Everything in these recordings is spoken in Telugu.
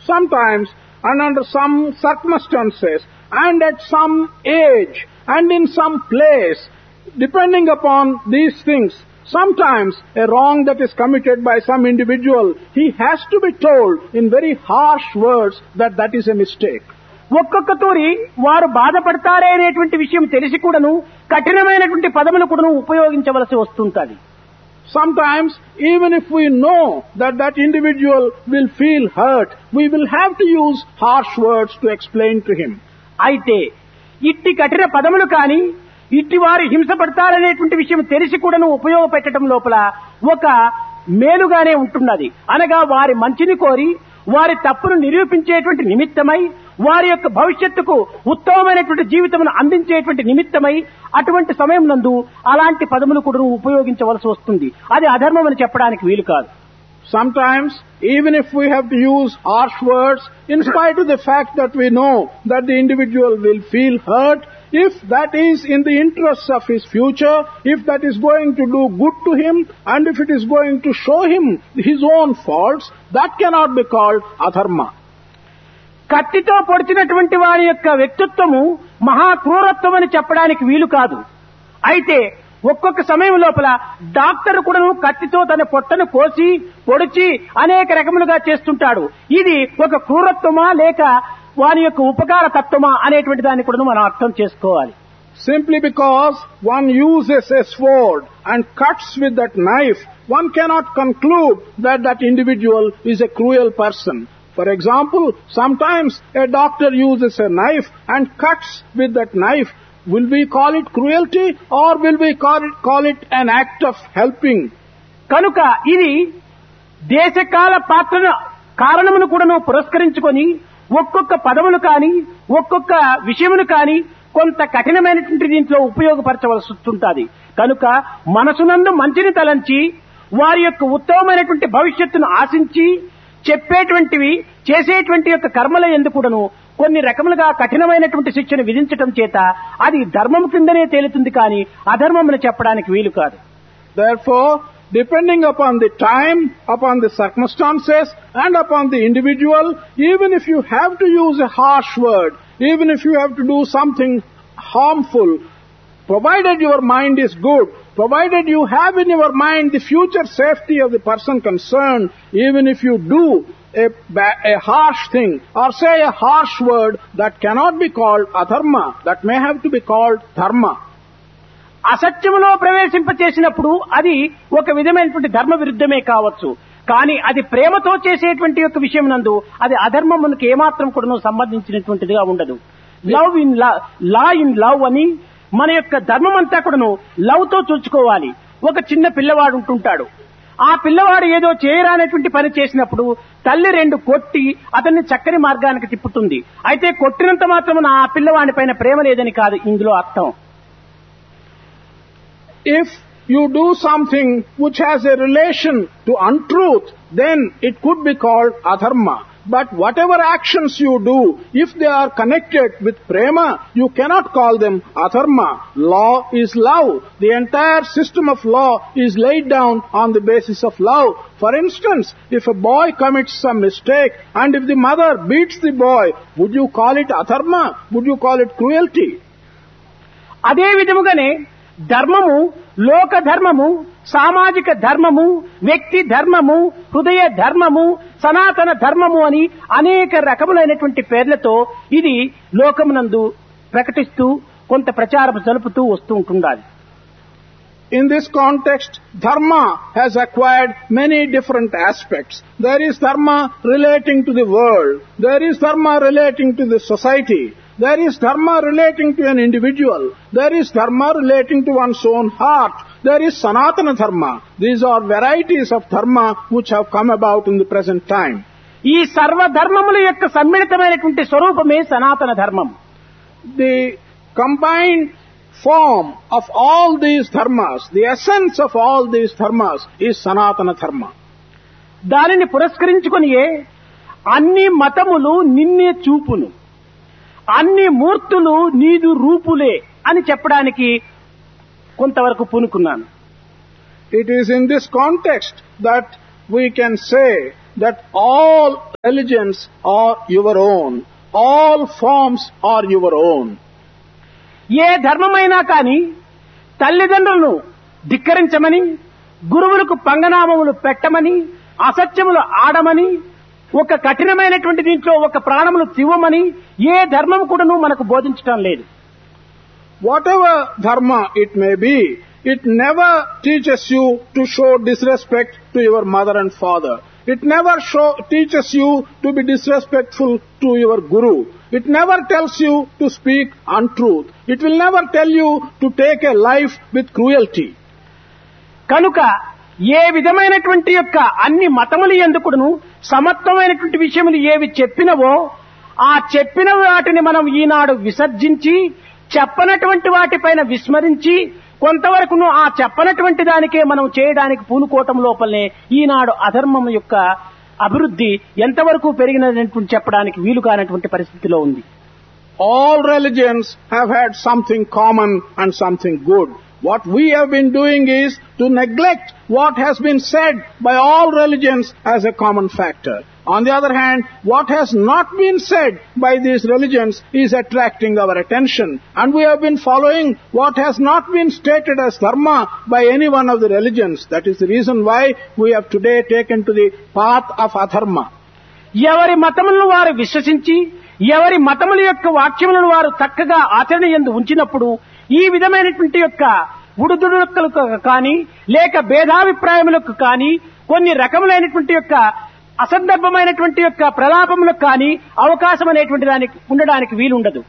sometimes and under some circumstances and at some age and in some place, depending upon these things, sometimes a wrong that is committed by some individual, he has to be told in very harsh words that that is a mistake. ఒక్కొక్క తూరి వారు బాధపడతారే అనేటువంటి విషయం తెలిసి కూడాను కఠినమైనటువంటి పదములు కూడాను ఉపయోగించవలసి వస్తుంటది Sometimes, even if we know that that individual will feel hurt, we will have to use harsh words to explain to him. అయితే ఇట్టి కఠిన పదములు కాని ఇట్టి వారు హింసపడతారనేటువంటి విషయం తెలిసి కూడాను ఉపయోగపెట్టడం లోపల ఒక మేలుగానే ఉంటున్నది అనగా వారి మంచిని కోరి వారి తప్పును నిరూపించేటువంటి నిమిత్తమై వారి యొక్క భవిష్యత్తుకు ఉత్తమమైనటువంటి జీవితమును అందించేటువంటి నిమిత్తమై అటువంటి సమయం నందు అలాంటి పదములు కూడా ఉపయోగించవలసి వస్తుంది అది అధర్మం అని చెప్పడానికి వీలు కాదు Sometimes, even if we have to use harsh words, in spite of the fact that we know that the individual will feel hurt, if that is in the interests of his future, if that is going to do good to him, and if it is going to show him his own faults, that cannot be called adharma. కత్తితో పొడిచినటువంటి వారి యొక్క వ్యక్తిత్వము మహా క్రూరత్వం అని చెప్పడానికి వీలు కాదు అయితే ఒక్కొక్క సమయం లోపల డాక్టర్ కూడాను కత్తితో తన పొట్టను కోసి పొడిచి అనేక రకములుగా చేస్తుంటాడు ఇది ఒక క్రూరత్వమా లేక వారి యొక్క ఉపకార తత్వమా అనేటువంటి దాన్ని కూడా మనం అర్థం చేసుకోవాలి Simply because one uses a sword and cuts with that knife, one cannot conclude that that individual is a cruel person. For example, sometimes a doctor uses a knife and cuts with that knife. Will we call it cruelty or will we call it, call it an act of helping? కనుక ఇది దేశకాల పాత్రను కారణమును కూడాను పురస్కరించుకొని ఒక్కొక్క పదములు కాని ఒక్కొక్క విషయమును కాని కొంత కఠినమైనటువంటి దీంట్లో ఉపయోగపరచవలసి వస్తుంటుంది కనుక మనసునందు మంచిని తలంచి వారి యొక్క ఉత్తమమైనటువంటి భవిష్యత్తును ఆశించి చెప్పేటువంటివి చేసేటువంటి యొక్క కర్మల ఎందుకుడను కొన్ని రకములుగా కఠినమైనటువంటి శిక్షను విధించటం చేత అది ధర్మం కిందనే తేలుతుంది కానీ అధర్మమును చెప్పడానికి వీలు కాదు Therefore, depending upon the time, upon the circumstances, and upon the individual, even if you have to use a harsh word, even if you have to do something harmful, provided your mind is good, provided you have in your mind the future safety of the person concerned, even if you do a, ba- a harsh thing or say a harsh word, that cannot be called adharma, that may have to be called dharma. అసత్యములో ప్రవేశింపచేసినప్పుడు అది ఒక విధమైనటువంటి ధర్మ విరుద్ధమే కావచ్చు కానీ అది ప్రేమతో చేసేటువంటి యొక్క విషయం నందు అది అధర్మమునకు ఏమాత్రం కూడా సంబంధించినటువంటిదిగా ఉండదు love in law in love అని మన యొక్క ధర్మం అంతా కూడాను లవ్ తో చూసుకోవాలి ఒక చిన్న పిల్లవాడు ఉంటుంటాడు ఆ పిల్లవాడు ఏదో చేయరానటువంటి పని చేసినప్పుడు తల్లి రెండు కొట్టి అతన్ని చక్కని మార్గానికి తిప్పుతుంది అయితే కొట్టినంత మాత్రమున ఆ పిల్లవాడి పైన ప్రేమ లేదని కాదు ఇందులో అర్థం if you do something which has a relation to untruth, then it could be called adharma. But whatever actions you do, if they are connected with prema, you cannot call them adharma. Law is love. The entire system of law is laid down on the basis of love. For instance, if a boy commits some mistake and if the mother beats the boy, would you call it adharma? Would you call it cruelty? అదే విధముగానే ధర్మము లోక ధర్మము సామాజిక ధర్మము వ్యక్తి ధర్మము హృదయ ధర్మము సనాతన ధర్మము అని అనేక రకములైనటువంటి పేర్లతో ఇది లోకమునందు ప్రకటిస్తూ కొంత ప్రచారం జరుపుతూ వస్తూ ఉంటుండాలి In this context, dharma has acquired many different aspects. There is dharma relating to the world. There is dharma relating to the society. There is dharma relating to an individual. There is dharma relating to one's own heart. There is sanatana dharma. These are varieties of dharma which have come about in the present time. ఈ సర్వధర్మముల యొక్క సమ్మిళితమైనటువంటి స్వరూపమే సనాతన ధర్మం The combined form of all these dharmas, the essence of all these dharmas is sanatana dharma. దానిని పురస్కరించుకునియే అన్ని మతములు నిన్నే చూపును అన్ని మూర్తులు నీదు రూపులే అని చెప్పడానికి కొంతవరకు పూనుకున్నాను It is in this context that we can say that all religions are your own. All forms are your own. ఏ ధర్మమైనా కానీ తల్లిదండ్రులను ధిక్కరించమని గురువులకు పంగనామములు పెట్టమని అసత్యములు ఆడమని ఒక కఠినమైనటువంటి దీంట్లో ఒక ప్రాణములు తివ్వమని ఏ ధర్మం కూడాను మనకు బోధించటం లేదు Whatever dharma it may be, it never teaches you to show disrespect to your mother and father. It never show, teaches you to be disrespectful to your guru. It never tells you to speak untruth. It will never tell you to take a life with cruelty. కనుక ఏ విధమైనటువంటి యొక్క అన్ని మతములు ఎందుకును సమత్వమైనటువంటి విషయములు ఏవి చెప్పినవో ఆ చెప్పిన వాటిని మనం ఈనాడు విసర్జించి చెప్పనటువంటి వాటిపైన విస్మరించి కొంతవరకును ఆ చెప్పనటువంటి దానికే మనం చేయడానికి పూనుకోవటం లోపలనే ఈనాడు అధర్మం యొక్క అభివృద్ధి ఎంతవరకు పెరిగినటువంటి చెప్పడానికి వీలు కానటువంటి పరిస్థితిలో ఉంది All religions have had something common and something good. What we have been doing is to neglect what has been said by all religions as a common factor. On the other hand, what has not been said by these religions is attracting our attention. And we have been following what has not been stated as dharma by any one of the religions. That is the reason why we have today taken to the path of adharma. ఎవరి మతములను వారు విశ్వసించి ఎవరి మతముల యొక్క వాక్యములను వారు చక్కగా ఆచరణ ఎందు ఉంచినప్పుడు ఈ విధమైనటువంటి యొక్క ఉడుదుడుకలకు కానీ లేక భేదాభిప్రాయములకు కానీ కొన్ని రకములైనటువంటి యొక్క అసందర్భమైనటువంటి యొక్క ప్రలాపములకు కానీ అవకాశం అనేటువంటి దానికి ఉండడానికి వీలుండదు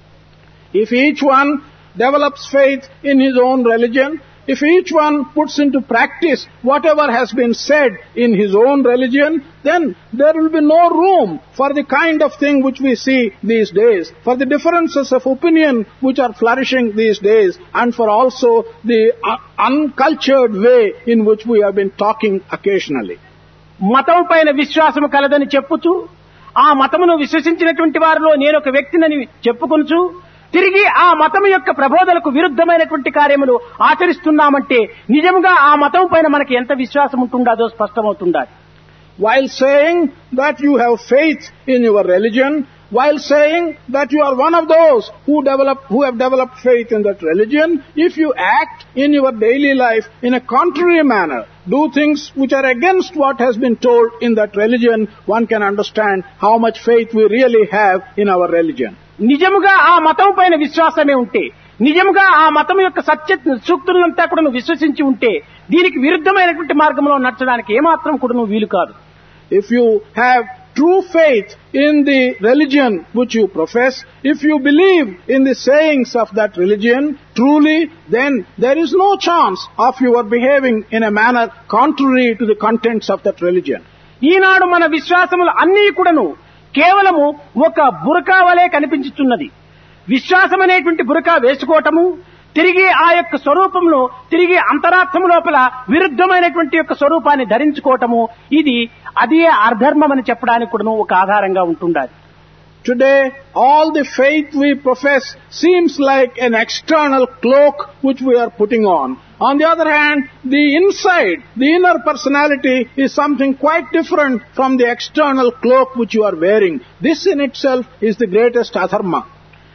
If each one develops faith in his own religion, if each one puts into practice whatever has been said in his own religion, then there will be no room for the kind of thing which we see these days, for the differences of opinion which are flourishing these days, and for also the uh, uncultured way in which we have been talking occasionally. మతం పైన విశ్వాసము కలదని చెప్పుచు ఆ మతమును విశ్వసించినటువంటి వారిలో నేను ఒక వ్యక్తినని చెప్పుకొనుచు తిరిగి ఆ మతం యొక్క ప్రబోధలకు విరుద్ధమైనటువంటి కార్యములు ఆచరిస్తున్నామంటే నిజంగా ఆ మతం పైన మనకి ఎంత విశ్వాసం ఉంటుండదో స్పష్టమవుతుండాలి while saying that you have faith in your religion, while saying that you are one of those who develop, who have developed faith in that religion, if you act in your daily life in a contrary manner, do things which are against what has been told in that religion, one can understand how much faith we really have in our religion. నిజముగా ఆ మతం పైన విశ్వాసమే ఉంటే నిజముగా ఆ మతం యొక్క సత్య సూక్తులంతా కూడా నువ్వు విశ్వసించి ఉంటే దీనికి విరుద్ధమైనటువంటి మార్గంలో నడచడానికి ఏమాత్రం కూడా నువ్వు వీలు కాదు If you have true faith in the religion which you profess, if you believe in the sayings of that religion truly, then there is no chance of your behaving in a manner contrary to the contents of that religion. ఈనాడు మన విశ్వాసములు అన్నీ కూడాను కేవలము ఒక బురకా వలె కనిపించుతున్నది విశ్వాసం అనేటువంటి బురకా వేసుకోవటము తిరిగి ఆ యొక్క స్వరూపంలో తిరిగి అంతరార్థం లోపల విరుద్ధమైనటువంటి యొక్క స్వరూపాన్ని ధరించుకోవటము ఇది అదే అర్ధర్మం అని చెప్పడానికి కూడాను ఒక ఆధారంగా ఉంటుండాలి Today, all the faith we profess seems like an external cloak which we are putting on. On the other hand, the inside, the inner personality is something quite different from the external cloak which you are wearing. This in itself is the greatest adharma.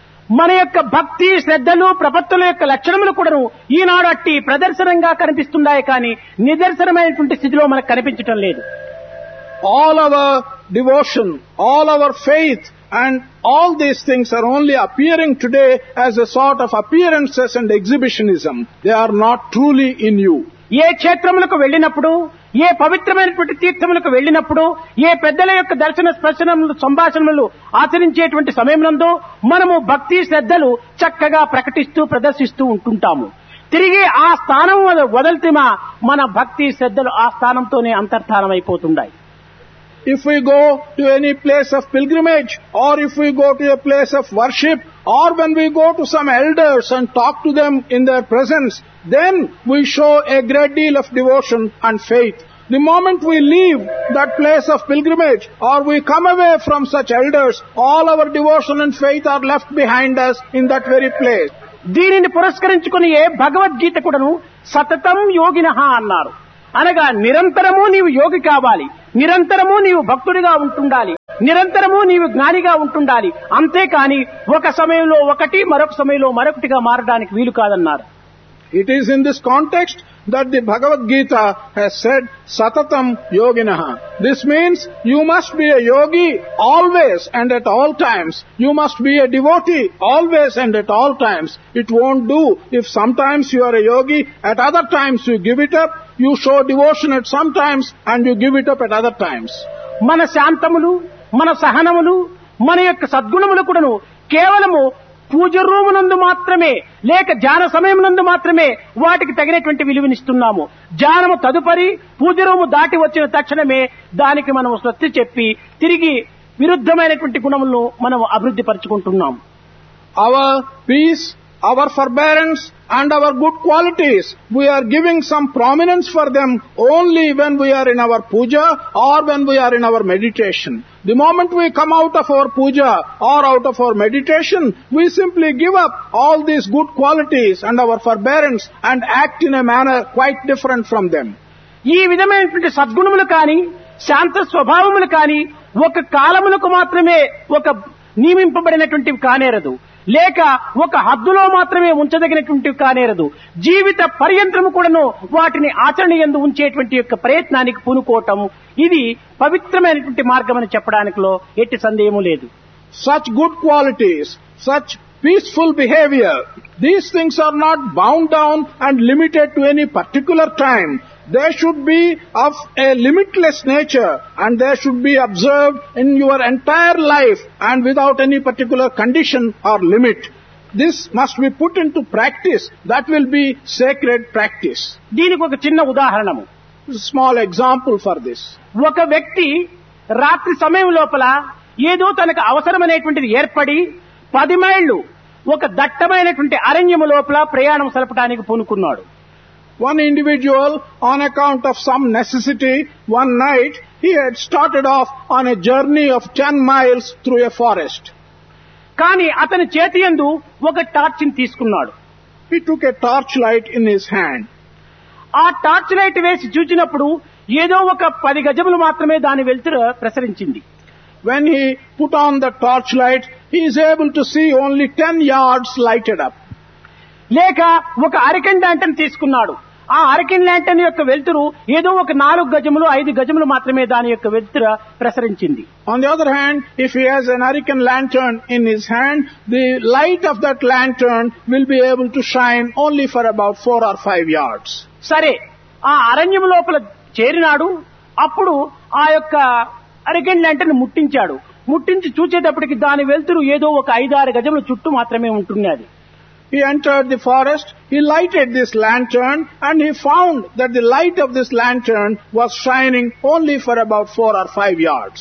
మన యొక్క భక్తి శ్రద్ధలు ప్రపత్తుల యొక్క లక్షణములు కూడాను ఈనాడు అట్టి ప్రదర్శనంగా కనిపిస్తున్నాయి కానీ నిదర్శనమైనటువంటి స్థితిలో మనకు కనిపించటం లేదు All our devotion, all our faith, and all these things are only appearing today as a sort of appearances and exhibitionism. They are not truly in you. ఏ క్షేత్రములకు వెళ్ళినప్పుడు ఏ పవిత్రమైనటువంటి తీర్థములకు వెళ్ళినప్పుడు ఏ పెద్దల యొక్క దర్శన స్పర్శనములు సంభాషణలు ఆచరించేటువంటి సమయంలో మనము భక్తి శ్రద్ధలు చక్కగా ప్రకటిస్తూ ప్రదర్శిస్తూ ఉంటుంటాము తిరిగి ఆ స్థానం వదలితిమా మన భక్తి శ్రద్ధలు ఆ స్థానంతోనే అంతర్ధానం అయిపోతుండాయి If we go to any place of pilgrimage, or if we go to a place of worship, or when we go to some elders and talk to them in their presence, then we show a great deal of devotion and faith. The moment we leave that place of pilgrimage, or we come away from such elders, all our devotion and faith are left behind us in that very place. దీనిని పురస్కరించుకుని ఏ భగవద్గీత కూడాను సతతం యోగిన అన్నారు అనగా నిరంతరము నీవు యోగి కావాలి నిరంతరము నీవు భక్తుడిగా ఉంటుండాలి నిరంతరము నీవు జ్ఞానిగా ఉంటుండాలి అంతేకాని ఒక సమయంలో ఒకటి మరొక సమయంలో మరొకటిగా మారడానికి వీలు కాదన్నారు It is in this context that the Bhagavad Gita has said Satatam Yoginaha. This means you must be a yogi always and at all times. You must be a devotee always and at all times. It won't do if sometimes you are a yogi, at other times you give it up, you show devotion at some times and you give it up at other times. మన శాంతములు మన సహనములు మన యొక్క సద్గుణములు కూడాను కేవలము పూజ రూమునందు మాత్రమే లేక ధ్యాన సమయమునందు మాత్రమే వాటికి తగినటువంటి విలువనిస్తున్నాము ధ్యానము తదుపరి పూజ రూము దాటి వచ్చిన తక్షణమే దానికి మనం స్వస్తి చెప్పి తిరిగి విరుద్ధమైనటువంటి గుణములను మనం అభివృద్ధి పరుచుకుంటున్నాం our peace, our forbearance, and our good qualities. We are giving some prominence for them only when we are in our puja or when we are in our meditation. The moment we come out of our puja or out of our meditation, we simply give up all these good qualities and our forbearance and act in a manner quite different from them. ఈ విధమైనటువంటి సద్గుణములు కాని శాంత స్వభావములు కాని ఒక కాలములకు మాత్రమే ఒక నియమింపబడినటువంటివి కానేరదు లేక ఒక హద్దులో మాత్రమే ఉంచదగినటువంటివి కానేరదు జీవిత పర్యంతరము కూడాను వాటిని ఆచరణ ఎందు ఉంచేటువంటి యొక్క ప్రయత్నానికి పూనుకోవటం ఇది పవిత్రమైనటువంటి మార్గం అని చెప్పడానికిలో ఎట్టి సందేహము లేదు such good qualities, such peaceful behavior, these things are not bound down and limited to any particular time. They should be of a limitless nature and they should be observed in your entire life and without any particular condition or limit. This must be put into practice. That will be sacred practice. దీనికి ఒక చిన్న ఉదాహరణము Small example for this. ఒక వ్యక్తి రాత్రి సమయం లోపల ఏదో తనకు అవసరమైనటువంటిది ఏర్పడి పది మైళ్ళు ఒక దట్టమైనటువంటి అరణ్యము లోపల ప్రయాణం సలపడానికి పూనుకున్నాడు One individual, on account of some necessity, one night, he had started off on a journey of 10 miles through a forest. కానీ అతని చేతి యందు ఒక టార్చిని తీసుకున్నాడు He took a torchlight in his hand. ఆ టార్చ్ లైట్ వేసి చూచినప్పుడు ఏదో ఒక పది గజములు మాత్రమే దాని వెలుతురు ప్రసరించింది When he put on the torchlight, he is able to see only 10 yards lighted up. లేక ఒక అరికెన్ ల్యాంటన్ తీసుకున్నాడు ఆ అరికెన్ ల్యాంటన్ యొక్క వెలుతురు ఏదో ఒక నాలుగు గజములు ఐదు గజములు మాత్రమే దాని యొక్క వెలుతురు ప్రసరించింది On the other hand, if he has an hurricane lantern in his hand, the light of that lantern will be able to shine only for about 4 or 5 yards. సరే ఆ అరణ్యం లోపల చేరినాడు అప్పుడు ఆ యొక్క అరికెన్ ల్యాంటర్ని ముట్టించాడు ముట్టించి చూచేటప్పటికి దాని వెలుతురు ఏదో ఒక ఐదారు గజముల చుట్టూ మాత్రమే ఉంటున్నది He entered the forest, he lighted this lantern, and he found that the light of this lantern was shining only for about four or five yards.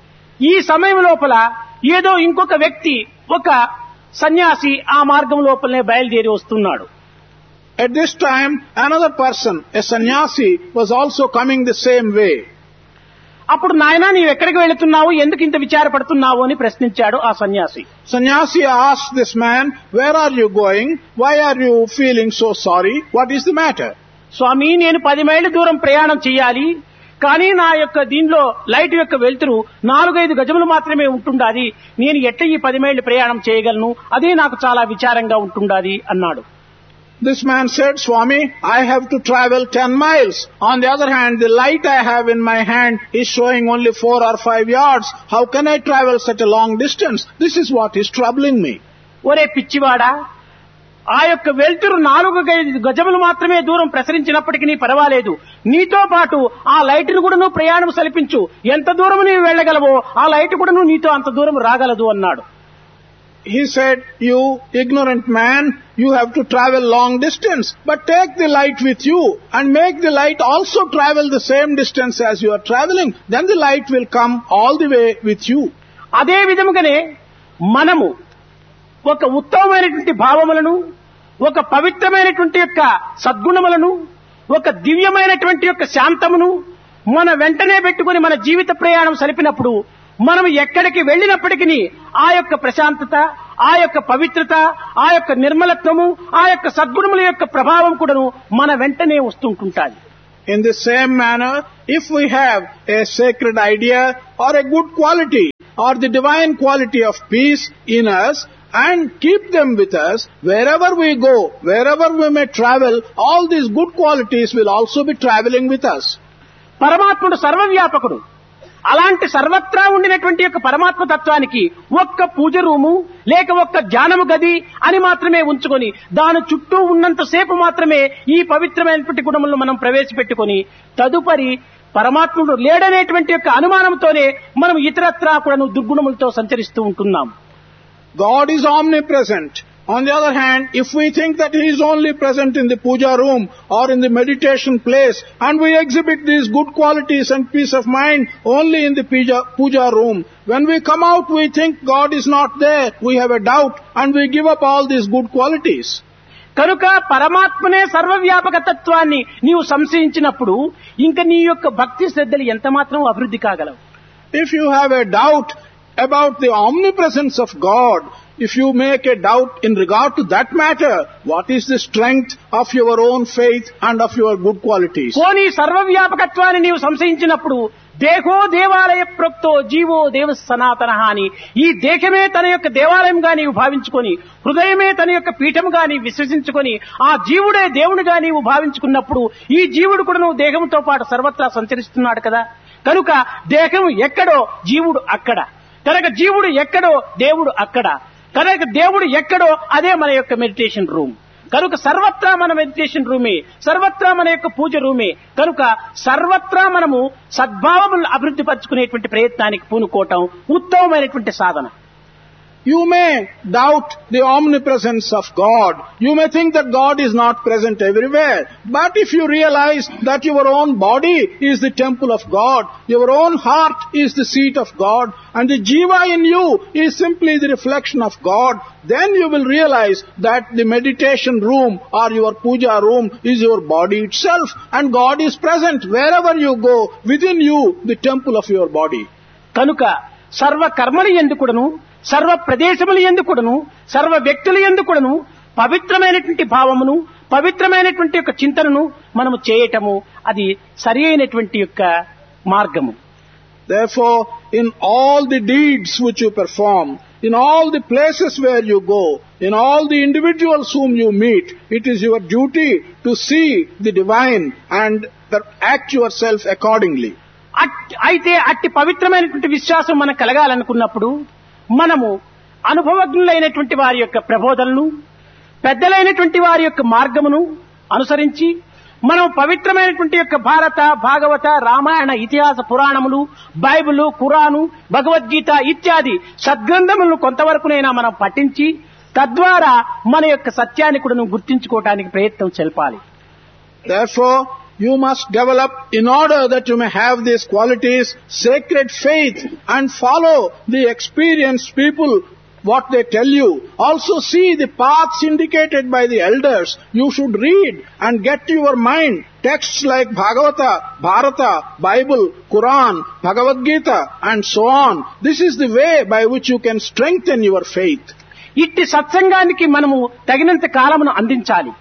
ఈ సమయం లోపల ఏదో ఇంకొక వ్యక్తి ఒక సన్యాసి ఆ మార్గం లోపలనే బయలుదేరి వస్తున్నాడు At this time, another person, a sannyasi, was also coming the same way. అప్పుడు నాయన నీవు ఎక్కడికి వెళుతున్నావు ఎందుకు ఇంత విచారపడుతున్నావు అని ప్రశ్నించాడు ఆ సన్యాసి Sannyasi asked this man, Where are you going? Why are you feeling so sorry? What is the matter? స్వామి నేను పది మైళ్ళ దూరం ప్రయాణం చేయాలి కానీ నా యొక్క దీనిలో లైట్ యొక్క వెలుతురు నాలుగైదు గజములు మాత్రమే ఉంటుండాది నేను ఎట్లా ఈ పది మైళ్ళు ప్రయాణం చేయగలను అదే నాకు చాలా విచారంగా ఉంటుండాది అన్నాడు This man said, Swami, I have to travel 10 miles. On the other hand, the light I have in my hand is showing only 4 or 5 yards. How can I travel such a long distance? This is what is troubling me. ఒరే పిచ్చివాడా ఆ యొక్క వెలుతురు నాలుగు గ- గజములు మాత్రమే దూరం ప్రసరించినప్పటికీ నీ పర్వాలేదు నీతో పాటు ఆ లైట్ ను కూడా నువ్వు ప్రయాణం సలిపించు ఎంత దూరం నీవు వెళ్ళగలవో ఆ లైట్ కూడా నువ్వు నీతో అంత దూరం రాగలదు అన్నాడు He said, You ignorant man, you have to travel long distance, but take the light with you and make the light also travel the same distance as you are traveling. Then the light will come all the way with you. అదే విధముగానే మనము ఒక ఉత్తమమైనటువంటి భావములను ఒక పవిత్రమైనటువంటి యొక్క సద్గుణములను ఒక దివ్యమైనటువంటి యొక్క శాంతమును మన వెంటనే పెట్టుకుని మన జీవిత ప్రయాణం సలిపినప్పుడు మనం ఎక్కడికి వెళ్ళినప్పటికీ ఆ యొక్క ప్రశాంతత ఆ యొక్క పవిత్రత ఆ యొక్క నిర్మలత్వము ఆ యొక్క సద్గుణముల యొక్క ప్రభావం కూడాను మన వెంటనే వస్తుంటుంటాది In the same manner, if we have a sacred idea or a good quality or the divine quality of peace in us and keep them with us, wherever we go, wherever we may travel, all these good qualities will also be traveling with us. పరమాత్ముడు సర్వవ్యాపకుడు అలాంటి సర్వత్రా ఉండినటువంటి యొక్క పరమాత్మ తత్వానికి ఒక్క పూజ రూము లేక ఒక్క ధ్యానము గది అని మాత్రమే ఉంచుకొని దాని చుట్టూ ఉన్నంతసేపు మాత్రమే ఈ పవిత్రమైనటువంటి గుణములను మనం ప్రవేశపెట్టుకొని తదుపరి పరమాత్ముడు లేడనేటువంటి యొక్క అనుమానంతోనే మనం ఇతరత్రా కూడా దుర్గుణములతో సంచరిస్తూ ఉంటున్నాం God is omnipresent. On the other hand, if we think that He is only present in the puja room or in the meditation place and we exhibit these good qualities and peace of mind only in the puja, puja room, when we come out we think God is not there, we have a doubt and we give up all these good qualities. కనుక పరమాత్మనే సర్వవ్యాపక తత్వాన్ని నీవు సంశయించినప్పుడు ఇంకా నీ యొక్క భక్తి శ్రద్ధలు ఎంత మాత్రం అభివృద్ధి కాగలవు If you have a doubt about the omnipresence of God, if you make a doubt in regard to that matter, what is the strength of your own faith and of your good qualities? పోనీ సర్వవ్యాపకత్వాన్ని నీవు సంశయించినప్పుడు దేహో దేవాలయ ప్రోక్తో జీవో దేవ సనాతన అని ఈ దేహమే తన యొక్క దేవాలయంగా నీవు భావించుకొని హృదయమే తన యొక్క పీఠముగా నీవు విశ్వసించుకొని ఆ జీవుడే దేవునిగా నీవు భావించుకున్నప్పుడు ఈ జీవుడు కూడా నువ్వు దేహంతో పాటు సర్వత్రా సంచరిస్తున్నాడు కదా కనుక దేహం ఎక్కడో జీవుడు అక్కడ కనుక జీవుడు ఎక్కడో దేవుడు అక్కడ కనుక దేవుడు ఎక్కడో అదే మన యొక్క మెడిటేషన్ రూమ్ కనుక సర్వత్రా మన మెడిటేషన్ రూమే సర్వత్రా మన యొక్క పూజ రూమే కనుక సర్వత్రా మనము సద్భావములను అభివృద్ధి పరచుకునేటువంటి ప్రయత్నానికి పూనుకోవటం ఉత్తమమైనటువంటి సాధన You may doubt the omnipresence of God. You may think that God is not present everywhere. But if you realize that your own body is the temple of God, your own heart is the seat of God, and the jiva in you is simply the reflection of God, then you will realize that the meditation room or your puja room is your body itself, and God is present wherever you go, within you, the temple of your body. కనుక సర్వ కర్మలు ఎందుకుడను సర్వ ప్రదేశములు ఎందుకుడను సర్వ వ్యక్తులు ఎందుకుడను పవిత్రమైనటువంటి భావమును పవిత్రమైనటువంటి యొక్క చింతనను మనము చేయటము అది సరి అయినటువంటి యొక్క మార్గము Therefore, in all the deeds which you perform, in all the places where you go, in all the individuals whom you meet, it is your duty to see the divine and act yourself accordingly. అట్- అయితే అట్టి పవిత్రమైనటువంటి విశ్వాసం మనకు కలగాలనుకున్నప్పుడు మనము అనుభవజ్ఞులైనటువంటి వారి యొక్క ప్రబోధనలు పెద్దలైనటువంటి వారి యొక్క మార్గమును అనుసరించి మనం పవిత్రమైనటువంటి యొక్క భారత భాగవత రామాయణ ఇతిహాస పురాణములు బైబిలు ఖురాను భగవద్గీత ఇత్యాది సద్గ్రంథములను కొంతవరకునైనా మనం పఠించి తద్వారా మన యొక్క సత్యాన్ని కూడా గుర్తించుకోవడానికి ప్రయత్నం చెల్పాలి Therefore, you must develop in order that you may have these qualities, sacred faith and follow the experienced people what they tell you. Also see the paths indicated by the elders. You should read and get to your mind texts like Bhagavata, Bharata, Bible, Quran, Bhagavad Gita and so on. This is the way by which you can strengthen your faith. ఇట్టి సత్సంగానికి మనము తగినంత కాలమును అందించాలి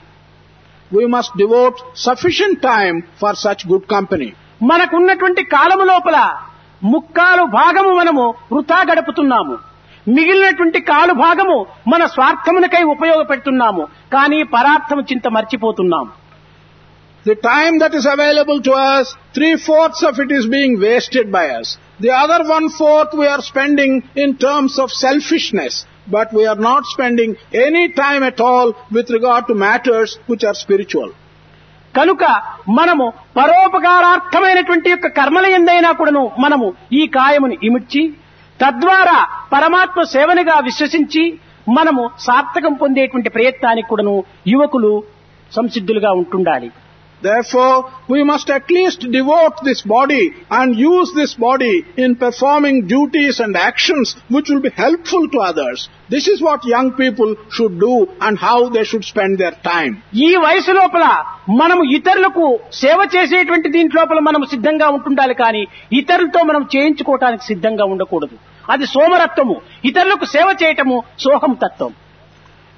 We must devote sufficient time for such good company. మనకున్నటువంటి కాలము లోపల ముక్కాలు భాగము మనము వృథా గడుపుతున్నాము మిగిలినటువంటి కాలు భాగము మన స్వార్థమునకై ఉపయోగపెడుతున్నాము కానీ పరార్థము చింత మర్చిపోతున్నాము The time that is available to us, three fourths of it is being wasted by us. The other one fourth we are spending in terms of selfishness, but we are not spending any time at all with regard to matters which are spiritual. కనుక మనము పరోపకారార్థమైనటువంటి యొక్క కర్మల ఎందైనా కూడాను మనము ఈ కాయమును ఇమిడ్చి తద్వారా పరమాత్మ సేవనిగా విశ్వసించి మనము సార్థకం పొందేటువంటి ప్రయత్నానికి కూడాను యువకులు సంసిద్ధులుగా ఉంటుండాలి Therefore, we must at least devote this body and use this body in performing duties and actions which will be helpful to others. This is what young people should do and how they should spend their time. ఈ వయసు లోపల మనము ఇతరులకు సేవ చేసేటువంటి దీంట్ లోపల మనం సిద్ధంగా ఉంటుండాలి కానీ ఇతరులతో మనం చేయించుకోవటానికి సిద్ధంగా ఉండకూడదు అది సోమరత్వము ఇతరులకు సేవ చేయటము సోహం తత్వం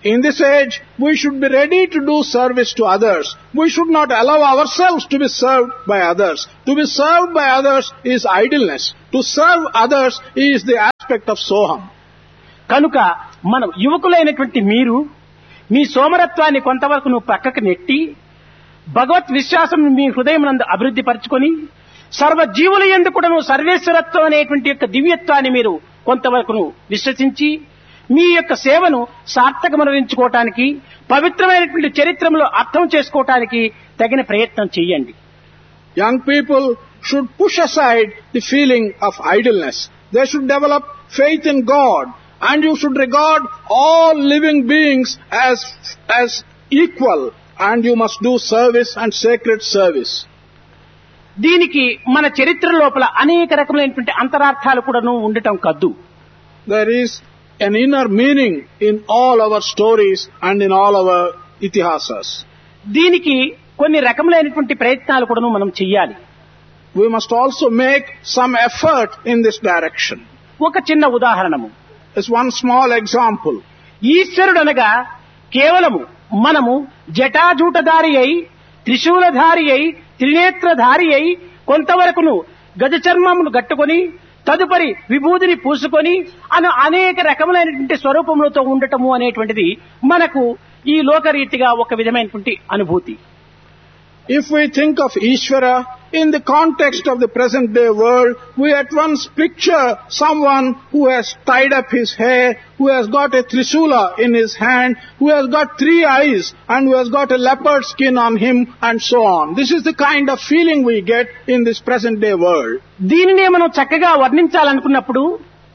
In this age, we should be ready to do service to others. We should not allow ourselves to be served by others. To be served by others is idleness. To serve others is the aspect of soham. కనుక మనం యువకులైనటువంటి మీరు మీ సోమరత్వాన్ని కొంతవరకు నువ్వు పక్కకు నెట్టి భగవత్ విశ్వాసం మీ హృదయం నందు అభివృద్ధి పరచుకొని సర్వజీవుల ఎందు కూడా నువ్వు సర్వేశ్వరత్వం అనేటువంటి యొక్క దివ్యత్వాన్ని మీరు కొంతవరకు విశ్వసించి మీ యొక్క సేవను సార్థకమనించుకోవటానికి పవిత్రమైనటువంటి చరిత్రలో అర్థం చేసుకోవటానికి తగిన ప్రయత్నం చేయండి Young people should push aside the feeling of idleness. They should develop faith in God and you should regard all living beings as, as equal and you must do service and sacred service. దీనికి మన చరిత్ర లోపల అనేక రకములైనటువంటి అంతరార్థాలు కూడాను ఉండటం కద్దు There is an inner meaning in all our stories and in all our itihasas. దీనికి కొన్ని రకములైనటువంటి ప్రయత్నాలు కూడాను మనం చెయ్యాలి We must also make some effort in this direction. ఒక చిన్న ఉదాహరణము As one small example. ఈశ్వరుడు అనగా కేవలము మనము జటాజూటధారి అయి త్రిశూలధారి అయి త్రినేత్రధారి అయి కొంతవరకును గజ చర్మమును గట్టుకొని తదుపరి విభూతిని పూసుకొని అను అనేక రకములైనటువంటి స్వరూపములతో ఉండటము అనేటువంటిది మనకు ఈ లోకరీతిగా ఒక విధమైనటువంటి అనుభూతి If we think of Ishvara in the context of the present day world, we at once picture someone who has tied up his hair, who has got a trisula in his hand, who has got three eyes, and who has got a leopard skin on him, and so on. This is the kind of feeling we get in this present day world. దీనినే మనం చక్కగా వర్ణించాలనుకున్నప్పుడు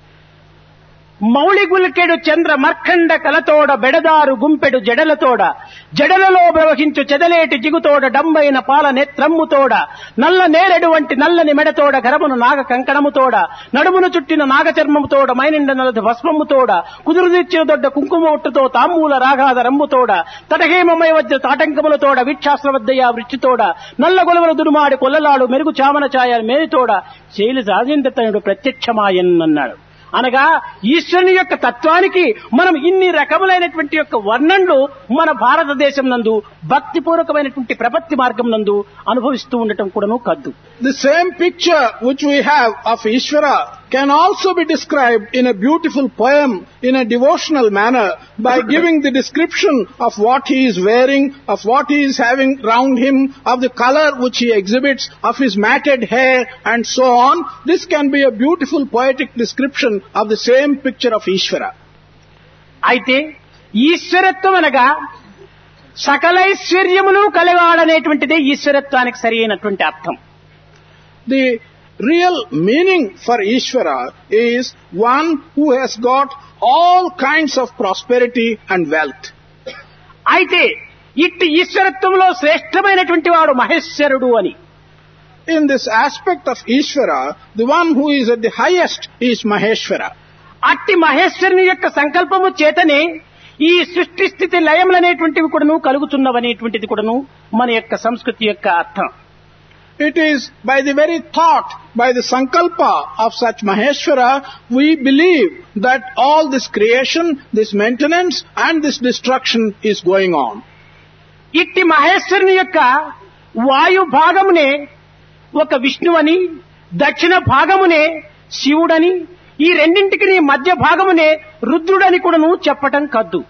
మౌళి గులికెడు చంద్ర మర్ఖండ కలతోడ బెడదారు గుంపెడు జడలతోడ జడలలో ప్రవహించు చెదలేటి జిగుతోడ డంబైన పాల నేత్రమ్ముతోడ నల్ల నేరెడు వంటి నల్లని మెడతోడ గరమును నాగ కంకణముతోడ నడుమును చుట్టిన నాగ చర్మముతోడ మైనిండ నలది భస్మముతోడ కుదురుదిచ్చిన దొడ్డ కుంకుమ ఒట్టుతో తాంబూల రాగాద రంబుతోడ తటహేమమయ వజ్ర తాటంకములతోడ విక్షాస్త్రవద్దయ వృచ్చితోడ నల్ల గొలవల దురుమాడి కొల్లలాడు మెరుగు చామన ఛాయ మేనితోడ శైలి రాజేంద్రతనుడు ప్రత్యక్షమాయన్ అన్నాడు అనగా ఈశ్వరుని యొక్క తత్వానికి మనం ఇన్ని రకములైనటువంటి యొక్క వర్ణనలు మన భారతదేశం నందు భక్తిపూర్వకమైనటువంటి ప్రపత్తి మార్గం నందు అనుభవిస్తూ ఉండటం కూడాను కద్దు The same picture which we have of Ishvara can also be described in a beautiful poem in a devotional manner by giving the description of what he is wearing, of what he is having round him, of the color which he exhibits, of his matted hair and so on. This can be a beautiful poetic description of the same picture of Ishvara. అయితే ఈశ్వరత్వం అనగా సకలైశ్వర్యములు కలగాడనేటువంటిదే ఈశ్వరత్వానికి సరి అయినటువంటి అర్థం The real meaning for Ishvara is one who has got all kinds of prosperity and wealth. అయితే ఇట్టి ఈశ్వరత్వంలో శ్రేష్టమైనటువంటి వాడు మహేశ్వరుడు అని In this aspect of Ishvara, the one who is at the highest is Maheshvara. అట్టి మహేశ్వరుని యొక్క సంకల్పము చేతనే ఈ సృష్టి స్థితి లయములనేటువంటివి కూడాను కలుగుతున్నవనేటువంటిది కూడాను మన యొక్క సంస్కృతి యొక్క అర్థం It is by the very thought, by the sankalpa of such Maheshvara, we believe that all this creation, this maintenance and this destruction is going on. ఇట్టి మహేశ్వరుని యొక్క వాయు భాగమునే ఒక విష్ణువని దక్షిణ భాగమునే శివుడని ఈ రెండింటికి మధ్య భాగమునే రుద్రుడని కూడాను చెప్పటం కద్దు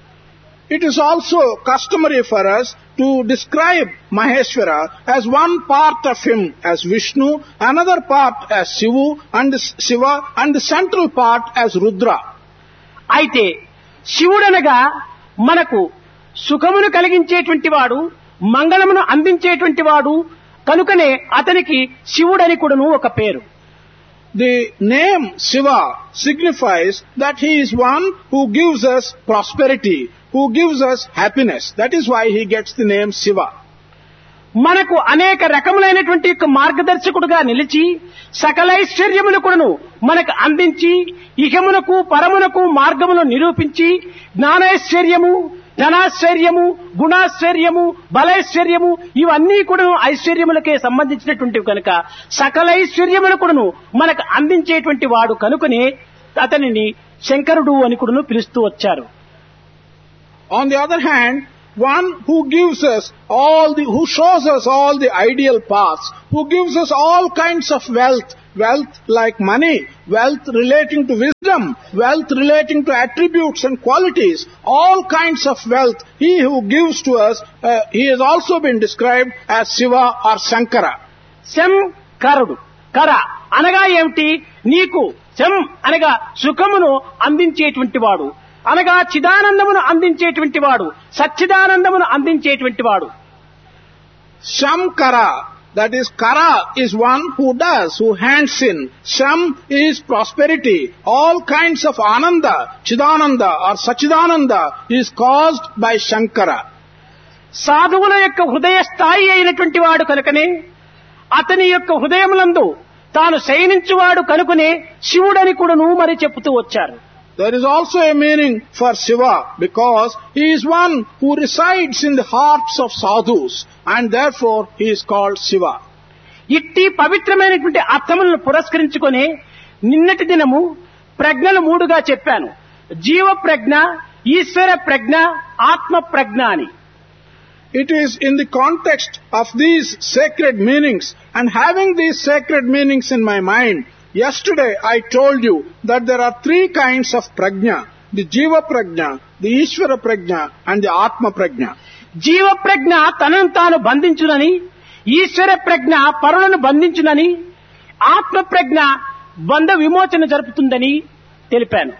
It is also customary for us to describe Maheshvara as one part of him as Vishnu, another part as Shivu and Shiva, and the central part as Rudra. అయితే శివుడనగా మనకు సుఖమును కలిగించేటువంటి వాడు మంగళమును అందించేటువంటి వాడు కనుకనే అతనికి శివుడని కూడాను ఒక పేరు The name Shiva signifies that he is one who gives us prosperity, who gives us happiness. That is why he gets the name Shiva. మనకు అనేక రకములైనటువంటి యొక్క మార్గదర్శకుడుగా నిలిచి సకలైశ్వర్యములు కూడాను మనకు అందించి ఇహమునకు పరమునకు మార్గమును నిరూపించి జ్ఞానైశ్వర్యము ధనాశ్వర్యము గుణాశ్వర్యము బలైశ్వర్యము ఇవన్నీ కూడా ఐశ్వర్యములకే సంబంధించినటువంటివి కనుక సకలైశ్వర్యములు కూడాను మనకు అందించేటువంటి వాడు కనుకనే అతనిని శంకరుడు అని కూడాను పిలుస్తూ వచ్చారు On the other hand, one who gives us all the, who shows us all the ideal paths, who gives us all kinds of wealth, wealth like money, wealth relating to wisdom, wealth relating to attributes and qualities, all kinds of wealth, he who gives to us, uh, he has also been described as Shiva or Shankara. శం కరుడు కర అనగా ఏమిటి నీకు శం అనగా సుఖమును అందించేటువంటి వాడు అనగా చిదానందమును అందించేటువంటి వాడు సచ్చిదానందమును అందించేటువంటి వాడు Shamkara, that is Kara is one who does, who hands in. Sham is prosperity. All kinds of Ananda, Chidananda or Sachidananda is caused by Shankara. సాధువుల యొక్క హృదయ స్థాయి అయినటువంటి వాడు కనుకనే అతని యొక్క హృదయములందు తాను శయనించువాడు కనుకనే శివుడని కూడాను మరి చెప్తూ వచ్చారు There is also a meaning for Shiva because he is one who resides in the hearts of sadhus and therefore he is called Shiva. ఇట్టి పవిత్రమైనటువంటి అర్థములను పురస్కరించుకొని నిన్నటి దినము ప్రజ్ఞలు మూడుగా చెప్పాను జీవ ప్రజ్ఞ ఈశ్వర ప్రజ్ఞ ఆత్మ ప్రజ్ఞ అని It is in the context of these sacred meanings and having these sacred meanings in my mind, yesterday I told you that there are three kinds of prajna. The Jiva prajna, the Ishvara prajna and the Atma prajna. జీవ ప్రజ్ఞ తనను తాను బంధించునని ఈశ్వర ప్రజ్ఞ పరులను బంధించునని ఆత్మ ప్రజ్ఞ బంధ విమోచన జరుపుతుందని తెలిపాను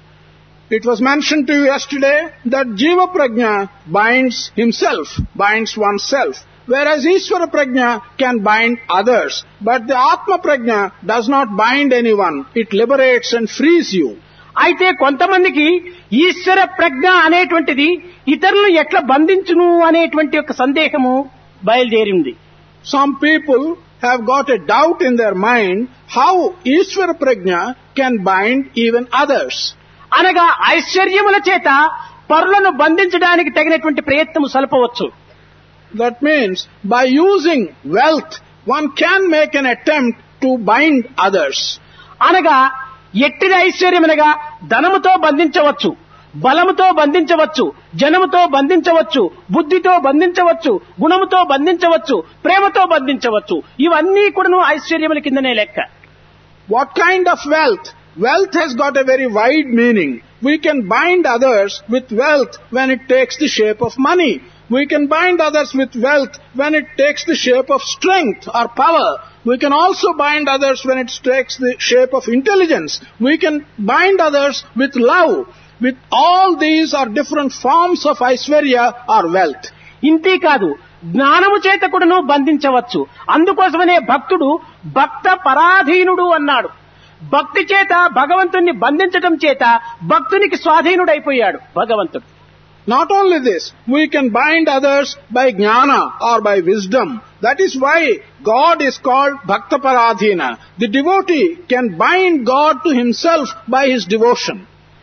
It was mentioned to you yesterday that Jiva prajna binds himself, binds oneself. Whereas Ishvara prajna can bind others. But the Atma prajna does not bind anyone. It liberates and frees you. అయితే కొంతమందికి ఈశ్వర ప్రజ్ఞ అనేటువంటిది ఇతరులను ఎట్లా బంధించును అనేటువంటి ఒక సందేహము బయలుదేరింది Some people have got a doubt in their mind how Ishvara Prajna can bind even others. అనగా ఐశ్వర్యముల చేత పరులను బంధించడానికి తగినటువంటి ప్రయత్నము సలపవచ్చు That means by using wealth, one can make an attempt to bind others. అనగా ఎట్టిది ఐశ్వర్యమనగా ధనముతో బంధించవచ్చు బలముతో బంధించవచ్చు జనముతో బంధించవచ్చు బుద్ధితో బంధించవచ్చు గుణముతో బంధించవచ్చు ప్రేమతో బంధించవచ్చు ఇవన్నీ కూడాను ఐశ్వర్యముల కిందనే లెక్క What kind of wealth? Wealth has got a very wide meaning. We can bind others with wealth when it takes the shape of money. We can bind others with wealth when it takes the shape of strength or power. We can also bind others when it takes the shape of intelligence. We can bind others with love. With all these are different forms of Aishwarya or wealth. ఇంతే కాదు జ్ఞానము చేత కూడాను బంధించవచ్చు అందుకోసమనే భక్తుడు భక్త పరాధీనుడు అన్నాడు భక్తి చేత భగవంతుణ్ణి బంధించటం చేత భక్తునికి స్వాధీనుడైపోయాడు భగవంతుడు Not only this, we can bind others by jnana or by wisdom. That is why God is called Bhakta Paradhina. The devotee can bind God to himself by his devotion.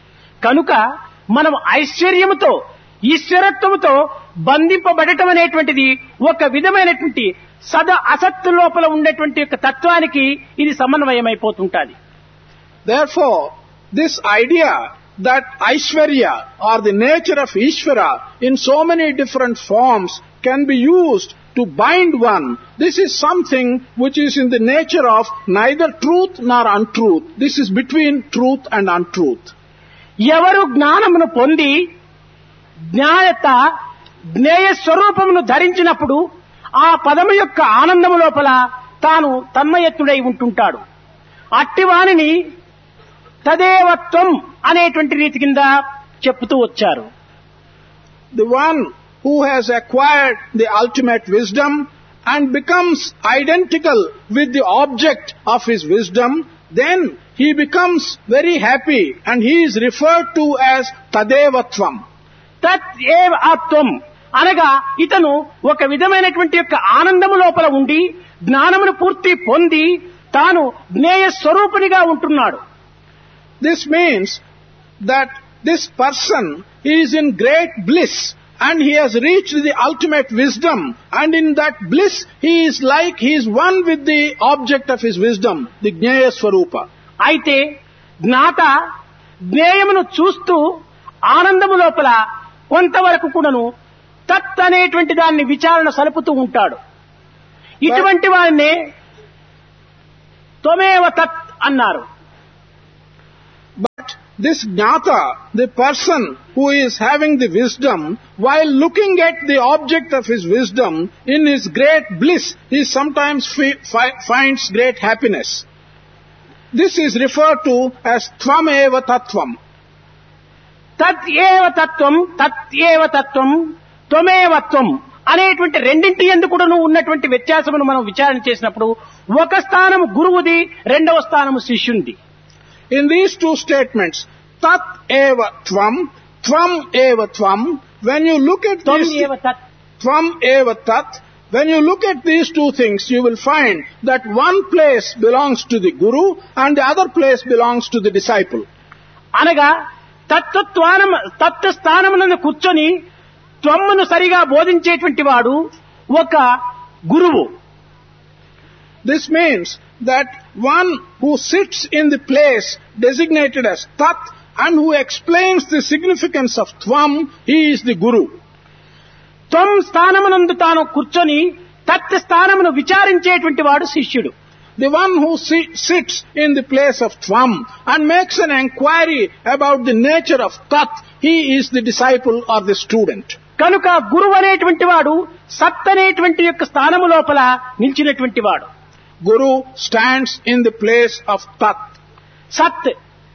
కనుక మనం ఐశ్వర్యముతో ఈశ్వరత్వముతో బంధింపబడటం అనేటువంటిది ఒక విధమైనటువంటి సద అసత్తు లోపల ఉండేటువంటి యొక్క తత్వానికి ఇది సమన్వయమైపోతుంటాది Therefore, this idea that Aishwarya or the nature of Ishvara in so many different forms can be used to bind one, this is something which is in the nature of neither truth nor untruth. This is between truth and untruth. ఎవరు జ్ఞానమును పొంది జ్ఞాయత జ్ఞేయ స్వరూపమును ధరించినప్పుడు ఆ పదము యొక్క ఆనందము లోపల తాను తన్మయత్తుడై ఉంటుంటాడు అట్టివానిని తదేవత్వం అనేటువంటి రీతి కింద చెప్పుతూ వచ్చారు the one who has acquired the ultimate wisdom and becomes identical with the object of his wisdom, then he becomes very happy and he is referred to as Tadevatvam. తత్ ఏవ ఆత్వం అనగా ఇతను ఒక విధమైనటువంటి యొక్క ఆనందము లోపల ఉండి జ్ఞానమును పూర్తి పొంది తాను జ్ఞేయ స్వరూపునిగా ఉంటున్నాడు This means that this person is in great bliss and he has reached the ultimate wisdom and in that bliss he is like he is one with the object of his wisdom, the Jnaya Swarupa. అయితే జ్ఞాత జ్ఞేయమును చూస్తూ ఆనందము లోపల కొంతవరకు కూడాను తత్ అనేటువంటి దాన్ని విచారణ సలుపుతూ ఉంటాడు ఇటువంటి వారినే త్వమేవ తత్ అన్నారు But this jnata, the person who is having the wisdom, while looking at the object of his wisdom, in his great bliss, he sometimes fi- fi- finds great happiness. This is referred to as tvameva tattvam. తత్ ఏవ తత్వం తత్ ఏవ తత్వం త్వమేవత్వం అనేటువంటి రెండింటి ఎందుకు ఉన్నటువంటి వ్యత్యాసమును మనం విచారణ చేసినప్పుడు ఒక స్థానం గురువుది రెండవ స్థానము శిష్యునిది In these two statements, tat eva tvam, tvam eva tvam, when you look at త్వం these, ఏవ తత్ tvam eva tat, when you look at these two things, you will find that one place belongs to the guru and the other place belongs to the disciple. అనగా తత్వత్వానం తత్వ స్థానమునందు కూర్చొని త్వమ్మును సరిగా బోధించేటువంటి వాడు ఒక గురువు This means that one who sits in the place designated as tat and who explains the significance of tvam, he is the guru. త్వం స్థానమునందు తాను కూర్చొని తత్ స్థానమును విచారించేటువంటి వాడు శిష్యుడు The one who si- sits in the place of Tvam and makes an enquiry about the nature of Tat, he is the disciple or the student. కనుక గురువు అనేటువంటి వాడు సత్ అనేటువంటి యొక్క స్థానము లోపల నిలిచినటువంటి వాడు Guru stands in the place of Tat, సత్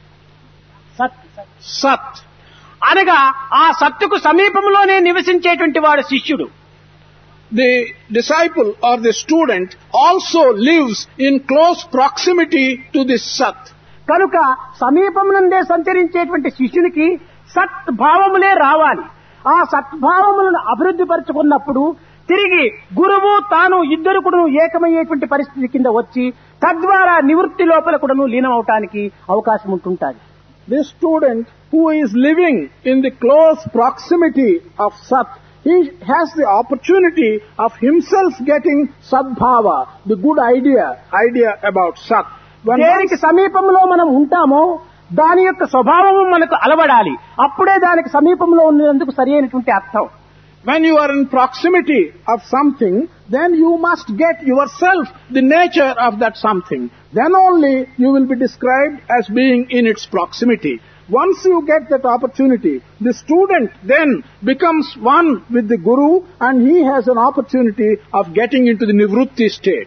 సత్ సత్. Sat. అనగా ఆ సత్తుకు సమీపంలోనే నివసించేటువంటి వాడు శిష్యుడు The disciple or the student also lives in close proximity to this Sat. కనుక సమీపమునందే సంచరించేటువంటి శిష్యునికి సత్ భావములే రావాలి ఆ సద్భావములను అభివృద్ధి పరుచుకున్నప్పుడు తిరిగి గురువు తాను ఇద్దరు కూడాను ఏకమయ్యేటువంటి పరిస్థితి కింద వచ్చి తద్వారా నివృత్తి లోపల కూడాను లీనమవటానికి అవకాశం ఉంటుంటుంది This student who is living in the close proximity of Sat, he has the opportunity of himself getting Sadbhava, the good idea, idea about Sat. When దేనికి సమీపంలో మనం ఉంటామో దాని యొక్క స్వభావము మనకు అలవడాలి అప్పుడే దానికి సమీపంలో ఉన్నందుకు సరి అయినటువంటి అర్థం When you are in proximity of something, then you must get yourself the nature of that something. Then only you will be described as being in its proximity. Once you get that opportunity, the student then becomes one with the Guru and he has an opportunity of getting into the Nivrutti state.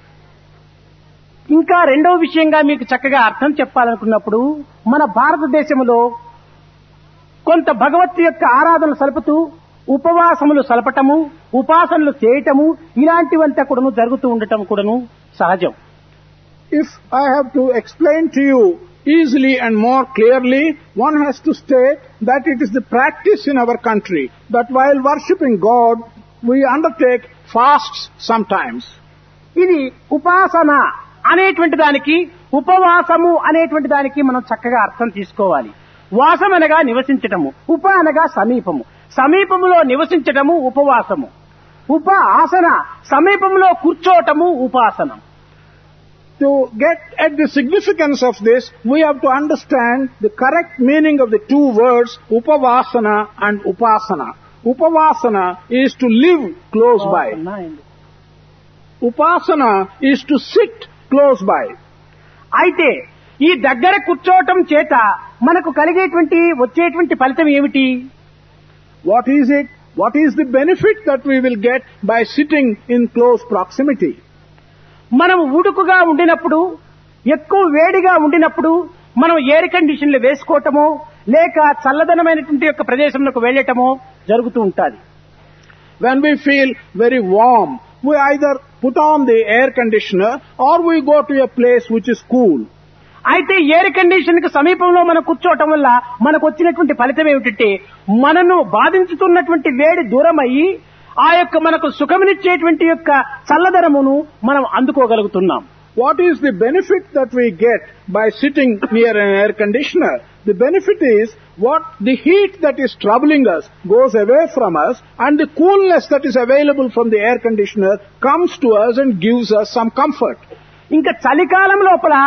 ఇంకా రెండవ విషయంగా మీకు చక్కగా అర్థం చెప్పాలనుకున్నప్పుడు మన భారతదేశంలో కొంత భగవత్ యొక్క ఆరాధన సలుపుతూ ఉపవాసములు సలపటము ఉపాసనలు చేయటము ఇలాంటివంతా కూడాను జరుగుతూ ఉండటం కూడాను సహజం If I have to explain to you easily and more clearly, one has to state that it is the practice in our country that while worshipping God, we undertake fasts sometimes. ఇది ఉపాసన అనేటువంటి దానికి ఉపవాసము అనేటువంటి దానికి మనం చక్కగా అర్థం తీసుకోవాలి వాసం అనగా నివసించటము ఉప అనగా సమీపము సమీపములో నివసించటము ఉపవాసము ఉప ఆసన సమీపంలో కూర్చోవటము ఉపాసనం To get at the significance of this, we have to understand the correct meaning of the two words upavasana and upasana. Upavasana is to live close by. Upasana is to sit close by. అయితే ఈ దగ్గర కూర్చోవటం చేత మనకు కలిగేటువంటి వచ్చేటువంటి ఫలితం ఏమిటి What is it? What is the benefit that we will get by sitting in close proximity? మనం ఉడుకుగా ఉండినప్పుడు ఎక్కువ వేడిగా ఉండినప్పుడు మనం ఎయిర్ కండిషన్లు వేసుకోవటమో లేక చల్లదనమైనటువంటి యొక్క ప్రదేశంలోకి వెళ్ళటమో జరుగుతూ ఉంటుంది When we feel very warm, we either put on the air conditioner or we go to a place which is cool. అయితే ఎయిర్ కండిషన్ కి సమీపంలో మనం కూర్చోవటం వల్ల మనకు వచ్చినటువంటి ఫలితం ఏమిటంటే మనను బాధించుతున్నటువంటి వేడి దూరం అయ్యి ఆ యొక్క మనకు సుఖమునిచ్చేటువంటి యొక్క చల్లదనమును మనం అందుకోగలుగుతున్నాం What is the benefit that we get by sitting near an air conditioner? The benefit is what the heat that is troubling us goes away from us and the coolness that is available from the air conditioner comes to us and gives us some comfort. ఇంకా చలికాలం లోపల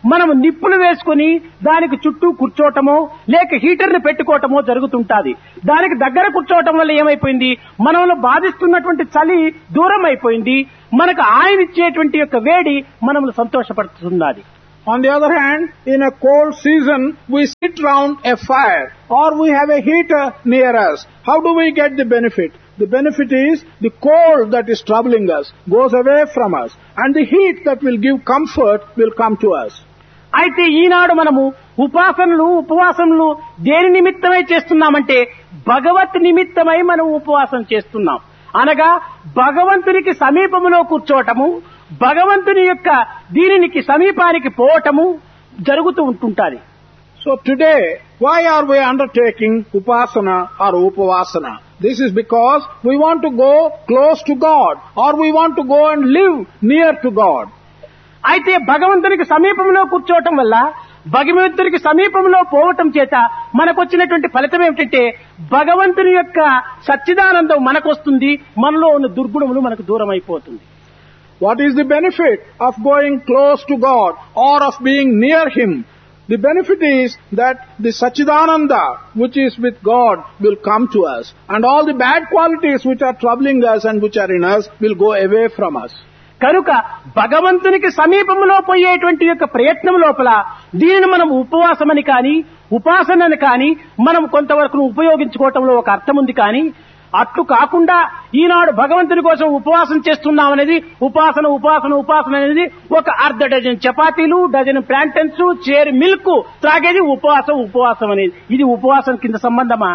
మనం నిప్పులు వేసుకుని దానికి చుట్టూ కూర్చోవటమో లేక హీటర్ని పెట్టుకోవటమో జరుగుతుంటాది దానికి దగ్గర కూర్చోవటం వల్ల ఏమైపోయింది మనలో బాధిస్తున్నటువంటి చలి దూరం అయిపోయింది మనకు ఆయన ఇచ్చేటువంటి యొక్క వేడి మనల్ని సంతోషపడుతున్నది On the other hand, in a cold season, we sit round a fire or we have a heater near us. How do we get the benefit? The benefit is the cold that is troubling us goes away from us and the heat that will give comfort will come to us. అయితే ఈనాడు మనము ఉపాసనలు ఉపవాసములు దేని నిమిత్తమై చేస్తున్నామంటే భగవత్ నిమిత్తమై మనం ఉపవాసం చేస్తున్నాం అనగా భగవంతునికి సమీపములో కూర్చోవటము భగవంతుని యొక్క దీనికి సమీపానికి పోవటము జరుగుతూ ఉంటుంటాది So today, why are we undertaking upasana or upavasana? This is because we want to go close to God or we want to go and live near to God. అయితే భగవంతునికి సమీపంలో కూర్చోవటం వల్ల భగవంతునికి సమీపంలో పోవటం చేత మనకు వచ్చినటువంటి ఫలితం ఏమిటంటే భగవంతుని యొక్క సచ్చిదానందం మనకు వస్తుంది మనలో ఉన్న దుర్గుణములు మనకు దూరం అయిపోతుంది What is the benefit of going close to God or of being near Him? The benefit is that the Sachidananda which is with God will come to us and all the bad qualities which are troubling us and which are in us will go away from us. కనుక భగవంతునికి సమీపంలో పోయేటువంటి యొక్క ప్రయత్నం లోపల దీనిని మనం ఉపవాసమని కానీ ఉపాసనని కానీ మనం కొంతవరకు ఉపయోగించుకోవటంలో ఒక అర్థం ఉంది కానీ అట్లు కాకుండా ఈనాడు భగవంతుని కోసం ఉపవాసం చేస్తున్నాం అనేది ఉపాసన ఉపాసన ఉపాసన అనేది ఒక అర్ధ డజన్ చపాతీలు డజన్ ప్లాంటన్స్ చేరు మిల్క్ త్రాగేది ఉపవాసం ఉపవాసం అనేది ఇది ఉపవాసం కింద సంబంధమా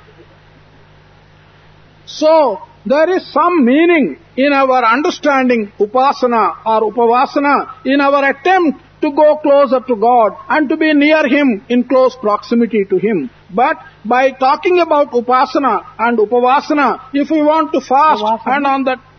So, there is some meaning in our understanding upasana or upavasana in our attempt to go closer to God and to be near Him in close proximity to Him. But by talking about upasana and upavasana, if we want to fast Upavasana. and on that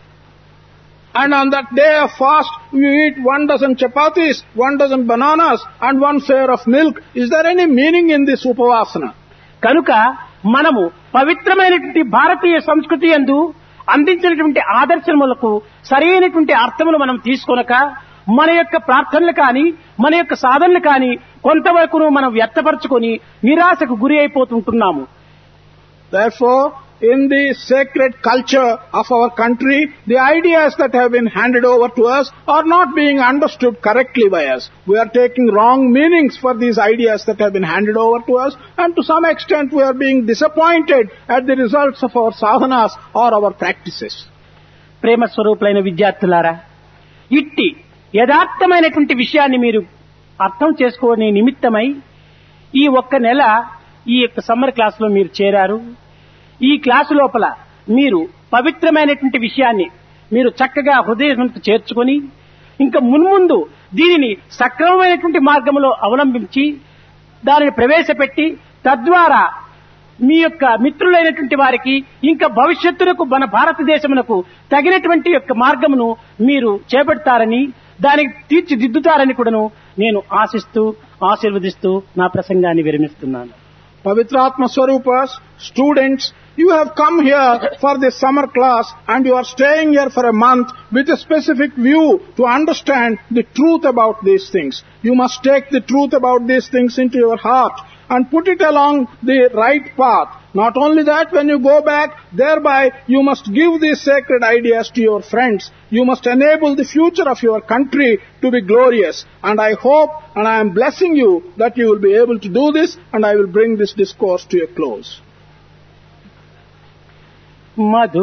and on that day of fast, we eat one dozen chapatis, one dozen bananas, and one share of milk. Is there any meaning in this upavasana? కనుక మనము పవిత్రమైనటువంటి భారతీయ సంస్కృతి యందు అందించినటువంటి ఆదర్శములకు సరైనటువంటి అర్థములు మనం తీసుకొనక మన యొక్క ప్రార్థనలు కానీ మన యొక్క సాధనలు కానీ కొంతవరకు మనం వ్యర్థపరచుకొని నిరాశకు గురి అయిపోతుంటున్నాము Therefore, in the sacred culture of our country, the ideas that have been handed over to us are not being understood correctly by us. We are taking wrong meanings for these ideas that have been handed over to us, and to some extent we are being disappointed at the results of our sadhanas or our practices. ప్రేమ స్వరూపులైన విద్యార్థులారా ఇట్టి యథార్థమైనటువంటి విషయాన్ని మీరు అర్థం చేసుకోని నిమిత్తమై ఈ ఒక్క నెల ఈ యొక్క సమ్మర్ క్లాసులో మీరు చేరారు ఈ క్లాసు లోపల మీరు పవిత్రమైనటువంటి విషయాన్ని మీరు చక్కగా హృదయంతో చేర్చుకొని ఇంకా మున్ముందు దీనిని సక్రమమైనటువంటి మార్గంలో అవలంబించి దానిని ప్రవేశపెట్టి తద్వారా మీ యొక్క మిత్రులైనటువంటి వారికి ఇంకా భవిష్యత్తునకు మన భారతదేశమునకు తగినటువంటి యొక్క మార్గమును మీరు చేపడతారని దానికి తీర్చిదిద్దుతారని కూడాను నేను ఆశిస్తూ ఆశీర్వదిస్తూ నా ప్రసంగాన్ని విరమిస్తున్నాను Pavitratma Swarupas, students, you have come here for this summer class and you are staying here for a month with a specific view to understand the truth about these things. You must take the truth about these things into your heart and put it along the right path. Not only that, when you go back, thereby you must give these sacred ideas to your friends. You must enable the future of your country to be glorious. And I hope and I am blessing you that you will be able to do this and I will bring this discourse to a close. Madhu